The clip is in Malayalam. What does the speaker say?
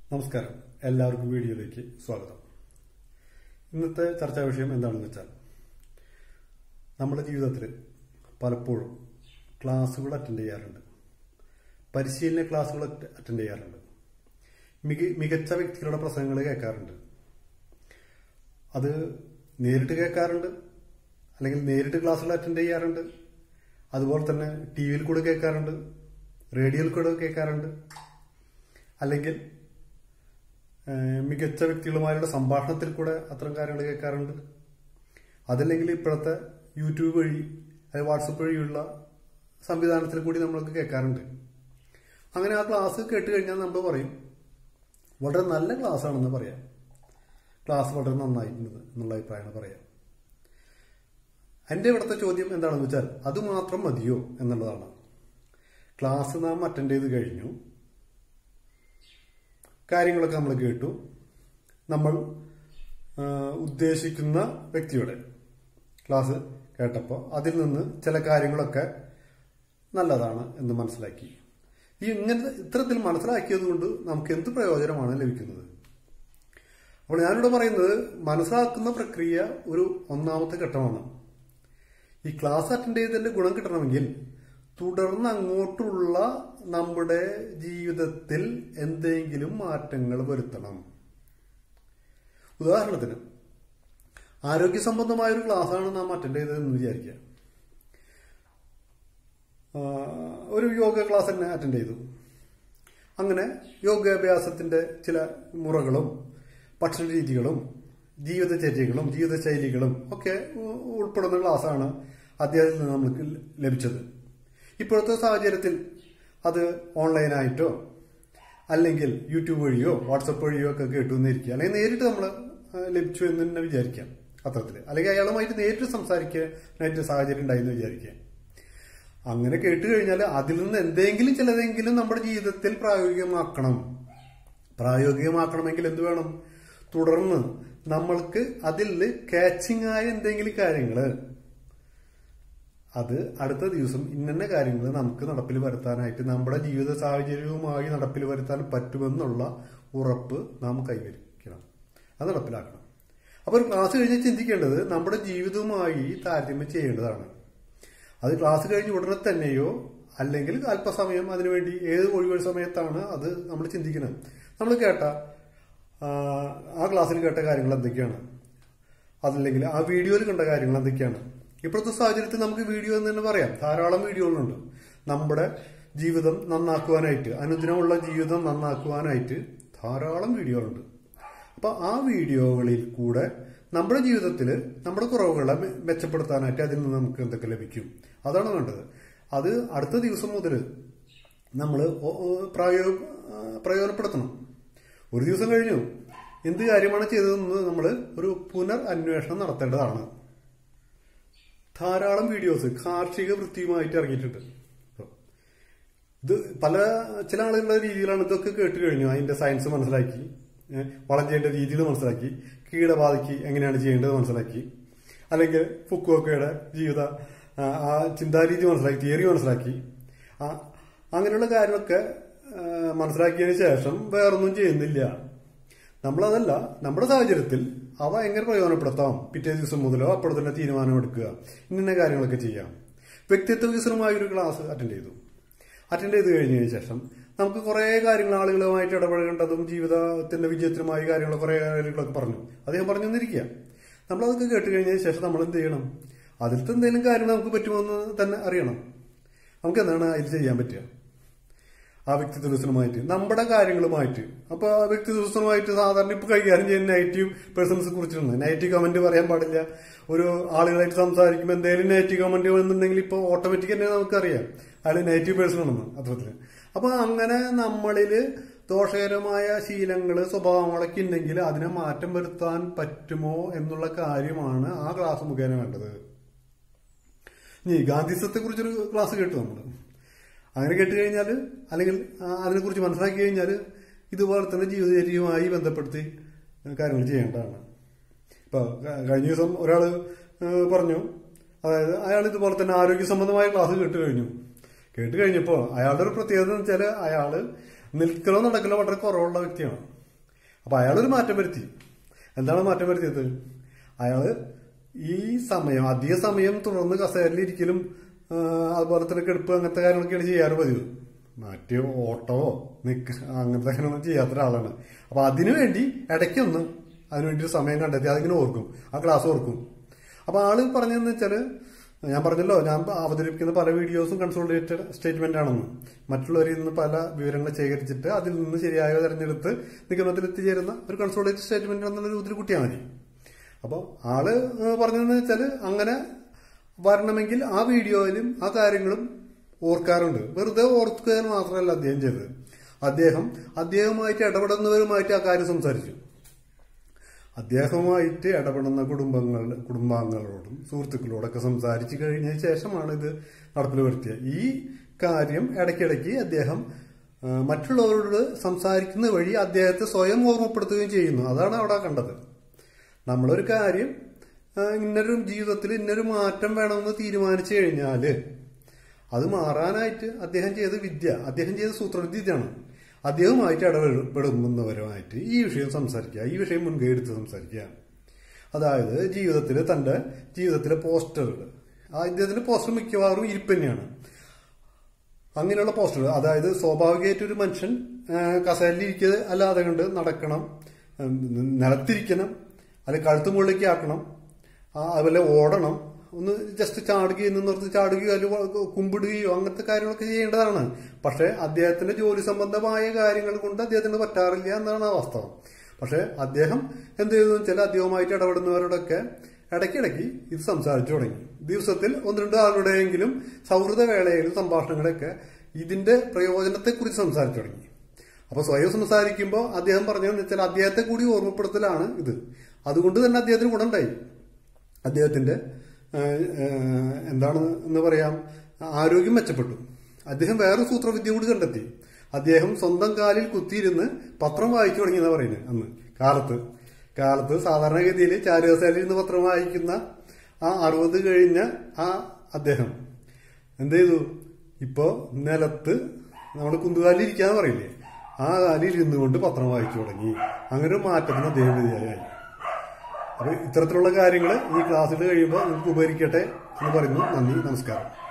നമസ്കാരം എല്ലാവർക്കും വീഡിയോയിലേക്ക് സ്വാഗതം ഇന്നത്തെ ചർച്ചാ വിഷയം എന്താണെന്ന് വെച്ചാൽ നമ്മുടെ ജീവിതത്തിൽ പലപ്പോഴും ക്ലാസ്സുകൾ അറ്റൻഡ് ചെയ്യാറുണ്ട് പരിശീലന ക്ലാസ്സുകൾ അറ്റൻഡ് ചെയ്യാറുണ്ട് മിക മികച്ച വ്യക്തികളുടെ പ്രസംഗങ്ങൾ കേൾക്കാറുണ്ട് അത് നേരിട്ട് കേൾക്കാറുണ്ട് അല്ലെങ്കിൽ നേരിട്ട് ക്ലാസ്സുകൾ അറ്റൻഡ് ചെയ്യാറുണ്ട് അതുപോലെ തന്നെ ടി വിയിൽ കൂടെ കേൾക്കാറുണ്ട് റേഡിയോയിൽ കൂടെ കേൾക്കാറുണ്ട് അല്ലെങ്കിൽ ഏഹ്, മികച്ച വ്യക്തികളുമാരുടെ സംഭാഷണത്തിൽ കൂടെ അത്തരം കാര്യങ്ങൾ കേൾക്കാറുണ്ട് അതല്ലെങ്കിൽ ഇപ്പോഴത്തെ യൂട്യൂബ് വഴി അല്ലെങ്കിൽ വാട്സപ്പ് വഴിയുള്ള സംവിധാനത്തിൽ കൂടി നമ്മളൊക്കെ കേൾക്കാറുണ്ട് അങ്ങനെ ആ ക്ലാസ് കേട്ട് കഴിഞ്ഞാൽ നമ്മൾ പറയും വളരെ നല്ല ക്ലാസ് ആണെന്ന് പറയാം ക്ലാസ് വളരെ നന്നായിട്ടുണ്ട് എന്നുള്ള അഭിപ്രായമാണ് പറയാം എൻ്റെ ഇവിടുത്തെ ചോദ്യം എന്താണെന്ന് വെച്ചാൽ അത് മാത്രം മതിയോ എന്നുള്ളതാണ് ക്ലാസ് നാം അറ്റൻഡ് ചെയ്ത് കഴിഞ്ഞു കാര്യങ്ങളൊക്കെ നമ്മൾ കേട്ടു നമ്മൾ ആ, ഉദ്ദേശിക്കുന്ന വ്യക്തിയുടെ ക്ലാസ് കേട്ടപ്പോൾ അതിൽ നിന്ന് ചില കാര്യങ്ങളൊക്കെ നല്ലതാണ് എന്ന് മനസ്സിലാക്കി ഈ ഇങ്ങനെ ഇത്തരത്തിൽ മനസ്സിലാക്കിയത് കൊണ്ട് നമുക്ക് എന്ത് പ്രയോജനമാണ് ലഭിക്കുന്നത് അപ്പോൾ ഞാനിവിടെ പറയുന്നത് മനസ്സിലാക്കുന്ന പ്രക്രിയ ഒരു ഒന്നാമത്തെ ഘട്ടമാണ് ഈ ക്ലാസ് അറ്റൻഡ് ചെയ്തതിന്റെ ഗുണം കിട്ടണമെങ്കിൽ തുടർന്ന് അങ്ങോട്ടുള്ള നമ്മുടെ ജീവിതത്തിൽ എന്തെങ്കിലും മാറ്റങ്ങൾ വരുത്തണം ഉദാഹരണത്തിന് ആരോഗ്യ സംബന്ധമായ ഒരു ക്ലാസ്സാണ് നാം അറ്റൻഡ് ചെയ്തതെന്ന് വിചാരിക്കുക ആ, ഒരു യോഗ ക്ലാസ് തന്നെ അറ്റൻഡ് ചെയ്തു അങ്ങനെ യോഗാഭ്യാസത്തിന്റെ ചില മുറകളും ഭക്ഷണ രീതികളും ജീവിതചര്യകളും ജീവിതശൈലികളും ഒക്കെ ഉ- ഉൾപ്പെടുന്ന ക്ലാസ്സാണ് അദ്ദേഹത്തിൽ നിന്ന് നമുക്ക് ലഭിച്ചത് ഇപ്പോഴത്തെ സാഹചര്യത്തിൽ അത് ഓൺലൈനായിട്ടോ അല്ലെങ്കിൽ യൂട്യൂബ് വഴിയോ വാട്സപ്പ് വഴിയോ ഒക്കെ കേട്ടു എന്നിരിക്കുക അല്ലെങ്കിൽ നേരിട്ട് നമ്മൾ ലഭിച്ചു എന്ന് തന്നെ വിചാരിക്കാം അത്തരത്തിൽ അല്ലെങ്കിൽ അയാളുമായിട്ട് നേരിട്ട് സംസാരിക്കാനായിട്ട് സാഹചര്യം ഉണ്ടായെന്ന് വിചാരിക്കാം അങ്ങനെ കേട്ട് കഴിഞ്ഞാൽ അതിൽ നിന്ന് എന്തെങ്കിലും ചിലതെങ്കിലും നമ്മുടെ ജീവിതത്തിൽ പ്രായോഗികമാക്കണം പ്രായോഗികമാക്കണമെങ്കിൽ എന്ത് വേണം തുടർന്ന് നമ്മൾക്ക് അതിൽ കാച്ചിങ് ആയ എന്തെങ്കിലും കാര്യങ്ങള് അത് അടുത്ത ദിവസം ഇന്ന കാര്യങ്ങൾ നമുക്ക് നടപ്പിൽ വരുത്താനായിട്ട് നമ്മുടെ ജീവിത സാഹചര്യവുമായി നടപ്പിൽ വരുത്താൻ പറ്റുമെന്നുള്ള ഉറപ്പ് നാം കൈവരിക്കണം അത് നടപ്പിലാക്കണം അപ്പോൾ ഒരു ക്ലാസ് കഴിഞ്ഞ് ചിന്തിക്കേണ്ടത് നമ്മുടെ ജീവിതവുമായി താരതമ്യം ചെയ്യേണ്ടതാണ് അത് ക്ലാസ് കഴിഞ്ഞ് ഉടനെ തന്നെയോ അല്ലെങ്കിൽ അല്പസമയം അതിനുവേണ്ടി ഏത് ഒഴിവൊരു സമയത്താണ് അത് നമ്മൾ ചിന്തിക്കുന്നത് നമ്മൾ കേട്ട ആ, ആ ക്ലാസ്സിൽ കേട്ട കാര്യങ്ങൾ എന്തൊക്കെയാണ് അതല്ലെങ്കിൽ ആ വീഡിയോയിൽ കണ്ട കാര്യങ്ങൾ എന്തൊക്കെയാണ് ഇപ്പോഴത്തെ സാഹചര്യത്തിൽ നമുക്ക് വീഡിയോ എന്ന് തന്നെ പറയാം ധാരാളം വീഡിയോകളുണ്ട് നമ്മുടെ ജീവിതം നന്നാക്കുവാനായിട്ട് അനുദിനമുള്ള ജീവിതം നന്നാക്കുവാനായിട്ട് ധാരാളം വീഡിയോകളുണ്ട് അപ്പൊ ആ വീഡിയോകളിൽ കൂടെ നമ്മുടെ ജീവിതത്തിൽ നമ്മുടെ കുറവുകളെ മെ- മെച്ചപ്പെടുത്താനായിട്ട് അതിൽ നിന്ന് നമുക്ക് എന്തൊക്കെ ലഭിക്കും അതാണ് വേണ്ടത് അത് അടുത്ത ദിവസം മുതൽ നമ്മൾ പ്രയോ പ്രയോജനപ്പെടുത്തണം ഒരു ദിവസം കഴിഞ്ഞു എന്ത് കാര്യമാണ് ചെയ്തതെന്ന് നമ്മൾ ഒരു പുനർ അന്വേഷണം നടത്തേണ്ടതാണ് ധാരാളം വീഡിയോസ് കാർഷിക വൃത്തിയുമായിട്ട് ഇറങ്ങിയിട്ടുണ്ട് ഇത് പല ചില ആളുകളുടെ രീതിയിലാണ് ഇതൊക്കെ കേട്ട് കഴിഞ്ഞു അതിന്റെ സയൻസ് മനസ്സിലാക്കി ഏഹ് വളം ചെയ്യേണ്ട രീതികൾ മനസ്സിലാക്കി കീടബാധയ്ക്ക് എങ്ങനെയാണ് ചെയ്യേണ്ടത് മനസ്സിലാക്കി അല്ലെങ്കിൽ ഫുക്കോക്കയുടെ ജീവിത ആ, ആ ചിന്താരീതി മനസ്സിലാക്കി തിയറി മനസ്സിലാക്കി ആ, അങ്ങനെയുള്ള കാര്യങ്ങളൊക്കെ ആ, മനസ്സിലാക്കിയതിന് ശേഷം വേറൊന്നും ചെയ്യുന്നില്ല നമ്മളതല്ല നമ്മുടെ സാഹചര്യത്തിൽ അവ എങ്ങനെ പ്രയോജനപ്പെടുത്താം പിറ്റേ ദിവസം മുതലോ അപ്പോൾ തന്നെ തീരുമാനമെടുക്കുക ഇന്ന കാര്യങ്ങളൊക്കെ ചെയ്യാം വ്യക്തിത്വ വികസനമായ ഒരു ക്ലാസ് അറ്റൻഡ് ചെയ്തു അറ്റൻഡ് ചെയ്ത് കഴിഞ്ഞതിന് ശേഷം നമുക്ക് കുറേ കാര്യങ്ങൾ ആളുകളുമായിട്ട് ഇടപഴകേണ്ടതും ജീവിതത്തിന്റെ വിജയത്തിനുമായ കാര്യങ്ങൾ കുറേ കാര്യങ്ങളൊക്കെ പറഞ്ഞു അദ്ദേഹം പറഞ്ഞു തന്നിരിക്കുക നമ്മളതൊക്കെ കേട്ട് കഴിഞ്ഞതിന് ശേഷം നമ്മൾ എന്ത് ചെയ്യണം അതിലത്തെ എന്തെങ്കിലും കാര്യങ്ങൾ നമുക്ക് പറ്റുമോന്ന് തന്നെ അറിയണം നമുക്ക് എന്താണ് അതിൽ ചെയ്യാൻ പറ്റുക ആ വ്യക്തിത്വ വികസനമായിട്ട് നമ്മുടെ കാര്യങ്ങളുമായിട്ട് അപ്പൊ ആ വ്യക്തിത്വ വികസനമായിട്ട് സാധാരണ ഇപ്പൊ കൈകാര്യം ചെയ്യുന്ന നെഗറ്റീവ് പേഴ്സൺസ് കുറിച്ചിട്ടുണ്ട് നെഗറ്റീവ് കമന്റ് പറയാൻ പാടില്ല ഒരു ആളുകളായിട്ട് സംസാരിക്കുമ്പോൾ എന്തെങ്കിലും നെഗറ്റീവ് കമന്റ് വന്നിട്ടുണ്ടെങ്കിൽ ഇപ്പൊ ഓട്ടോമാറ്റിക് തന്നെ നമുക്കറിയാം അയാൾ നെഗറ്റീവ് പേഴ്സൺ ആണെന്ന് അത്തരത്തില് അപ്പൊ അങ്ങനെ നമ്മളില് ദോഷകരമായ ശീലങ്ങള് സ്വഭാവങ്ങളൊക്കെ ഉണ്ടെങ്കിൽ അതിനെ മാറ്റം വരുത്താൻ പറ്റുമോ എന്നുള്ള കാര്യമാണ് ആ ക്ലാസ് മുഖേന വേണ്ടത് ഇനി ഗാന്ധിസത്തെ കുറിച്ചൊരു ക്ലാസ് കേട്ടു നമ്മള് അങ്ങനെ കേട്ട് കഴിഞ്ഞാൽ അല്ലെങ്കിൽ ആ, അതിനെക്കുറിച്ച് മനസ്സിലാക്കി കഴിഞ്ഞാൽ ഇതുപോലെ തന്നെ ജീവിതചര്യവുമായി ബന്ധപ്പെടുത്തി കാര്യങ്ങൾ ചെയ്യേണ്ടതാണ് ഇപ്പൊ ക- കഴിഞ്ഞ ദിവസം ഒരാൾ പറഞ്ഞു അതായത് അയാൾ ഇതുപോലെ തന്നെ ആരോഗ്യ സംബന്ധമായ ക്ലാസ് കേട്ട് കഴിഞ്ഞു കേട്ട് കഴിഞ്ഞപ്പോൾ അയാളുടെ ഒരു പ്രത്യേകത എന്ന് വെച്ചാൽ അയാള് നിൽക്കലോ നടക്കലോ വളരെ കുറവുള്ള വ്യക്തിയാണ് അപ്പൊ അയാളൊരു മാറ്റം വരുത്തി എന്താണ് മാറ്റം വരുത്തിയത് അയാള് ഈ സമയം അധിക സമയം തുടർന്ന് കസേരയിലിരിക്കലും ആ, അതുപോലെ തന്നെ കെടുപ്പ് അങ്ങനത്തെ കാര്യങ്ങളൊക്കെയാണ് ചെയ്യാറ് പതിവ് മറ്റ് ഓട്ടമോ നിക്ക് അങ്ങനത്തെ കാര്യങ്ങളൊന്നും ചെയ്യാത്ത ഒരാളാണ് അപ്പൊ അതിനു വേണ്ടി ഇടയ്ക്കൊന്ന് അതിനുവേണ്ടി ഒരു സമയം കണ്ടെത്തി അതിങ്ങനെ ഓർക്കും ആ ക്ലാസ് ഓർക്കും അപ്പൊ ആള് പറഞ്ഞതെന്ന് വെച്ചാല് ഞാൻ പറഞ്ഞല്ലോ ഞാൻ അവതരിപ്പിക്കുന്ന പല വീഡിയോസും കൺസോളിഡേറ്റഡ് സ്റ്റേറ്റ്മെന്റ് ആണെന്ന് മറ്റുള്ളവരിൽ നിന്ന് പല വിവരങ്ങൾ ശേഖരിച്ചിട്ട് അതിൽ നിന്ന് ശരിയായ തെരഞ്ഞെടുത്ത് നിഗമനത്തിൽ എത്തിച്ചേരുന്ന ഒരു കൺസോളിഡേറ്റഡ് സ്റ്റേറ്റ്മെന്റ് എന്നുള്ള രൂപത്തിൽ കുട്ടിയാൽ മതി അപ്പോൾ ആള് ഏഹ് പറഞ്ഞതെന്ന് വെച്ചാൽ അങ്ങനെ വരണമെങ്കിൽ ആ വീഡിയോയിലും ആ കാര്യങ്ങളും ഓർക്കാറുണ്ട് വെറുതെ ഓർക്കുക മാത്രമല്ല അദ്ദേഹം ചെയ്തത് അദ്ദേഹം അദ്ദേഹവുമായിട്ട് ഇടപെടുന്നവരുമായിട്ട് ആ കാര്യം സംസാരിച്ചു അദ്ദേഹവുമായിട്ട് ഇടപെടുന്ന കുടുംബങ്ങൾ കുടുംബാംഗങ്ങളോടും സുഹൃത്തുക്കളോടൊക്കെ സംസാരിച്ചു കഴിഞ്ഞ ശേഷമാണ് ഇത് നടപ്പിൽ വരുത്തിയത് ഈ കാര്യം ഇടയ്ക്കിടയ്ക്ക് അദ്ദേഹം ആ, മറ്റുള്ളവരോട് സംസാരിക്കുന്ന വഴി അദ്ദേഹത്തെ സ്വയം ഓർമ്മപ്പെടുത്തുകയും ചെയ്യുന്നു അതാണ് അവിടെ കണ്ടത് നമ്മളൊരു കാര്യം ആ, ഇന്നൊരു ജീവിതത്തിൽ ഇന്നൊരു മാറ്റം വേണമെന്ന് തീരുമാനിച്ചു കഴിഞ്ഞാല് അത് മാറാനായിട്ട് അദ്ദേഹം ചെയ്ത വിദ്യ അദ്ദേഹം ചെയ്ത സൂത്രവിദ്യയാണ് അദ്ദേഹവുമായിട്ട് ഇടപെടുന്നവരുമായിട്ട് ഈ വിഷയം സംസാരിക്കുക ഈ വിഷയം മുൻകൈ എടുത്ത് സംസാരിക്കുക അതായത് ജീവിതത്തിൽ തന്റെ ജീവിതത്തിലെ പോസ്റ്ററുകൾ ആ ഇദ്ദേഹത്തിന്റെ പോസ്റ്റർ മിക്കവാറും ഇരിപ്പ് തന്നെയാണ് അങ്ങനെയുള്ള പോസ്റ്ററുകൾ അതായത് സ്വാഭാവികമായിട്ട് ഒരു മനുഷ്യൻ കസേരയിലിരിക്കുക അല്ലാതെ കണ്ട് നടക്കണം ഉം, നിലത്തിരിക്കണം അല്ലെങ്കിൽ കഴുത്ത് മുകളിലേക്ക് ആക്കണം ആ, അതുപോലെ ഓടണം ഒന്ന് ജസ്റ്റ് ചാടുകയോ നിന്ന് നിർത്തി ചാടുകയോ അല്ലെങ്കിൽ കുമ്പിടുകയോ അങ്ങനത്തെ കാര്യങ്ങളൊക്കെ ചെയ്യേണ്ടതാണ് പക്ഷെ അദ്ദേഹത്തിന്റെ ജോലി സംബന്ധമായ കാര്യങ്ങൾ കൊണ്ട് അദ്ദേഹത്തിന് പറ്റാറില്ല എന്നാണ് ആ വാസ്തവം പക്ഷെ അദ്ദേഹം എന്ത് ചെയ്തു വെച്ചാൽ അദ്ദേഹവുമായിട്ട് ഇടപെടുന്നവരോടൊക്കെ ഇടയ്ക്കിടയ്ക്ക് ഇത് സംസാരിച്ചു തുടങ്ങി ദിവസത്തിൽ ഒന്ന് രണ്ട് ആളുടെയെങ്കിലും സൗഹൃദ വേളയിലും സംഭാഷണങ്ങളൊക്കെ ഇതിന്റെ പ്രയോജനത്തെക്കുറിച്ച് സംസാരിച്ചു തുടങ്ങി അപ്പൊ സ്വയം സംസാരിക്കുമ്പോൾ അദ്ദേഹം പറഞ്ഞതെന്ന് വെച്ചാൽ അദ്ദേഹത്തെ കൂടി ഓർമ്മപ്പെടുത്തലാണ് ഇത് അതുകൊണ്ട് തന്നെ അദ്ദേഹത്തിന് ഗുണമുണ്ടായി അദ്ദേഹത്തിന്റെ ഏഹ്, ഏഹ്, എന്താണ് എന്ന് പറയാം ആരോഗ്യം മെച്ചപ്പെട്ടു അദ്ദേഹം വേറെ സൂത്രവിദ്യ കൂടി കണ്ടെത്തി അദ്ദേഹം സ്വന്തം കാലിൽ കുത്തിയിരുന്ന് പത്രം വായിച്ചു തുടങ്ങിയെന്നാ പറയുന്നത് അന്ന് കാലത്ത് കാലത്ത് സാധാരണഗതിയിൽ ചാരുകസേലയിൽ നിന്ന് പത്രം വായിക്കുന്ന ആ അറുപത് കഴിഞ്ഞ ആ അദ്ദേഹം എന്ത് ചെയ്തു ഇപ്പോ നിലത്ത് നമ്മൾ കുന്തുകാലിൽ ഇരിക്കാന്ന് പറയില്ലേ ആ കാലിൽ ഇരുന്നു കൊണ്ട് പത്രം വായിച്ചു തുടങ്ങി അങ്ങനെ ഒരു മാറ്റത്തിന് അദ്ദേഹം വിധേയമായി അപ്പൊ ഇത്തരത്തിലുള്ള കാര്യങ്ങൾ ഈ ക്ലാസ്സിൽ കഴിയുമ്പോൾ നിങ്ങൾക്ക് ഉപകരിക്കട്ടെ എന്ന് പറയുന്നു നന്ദി നമസ്കാരം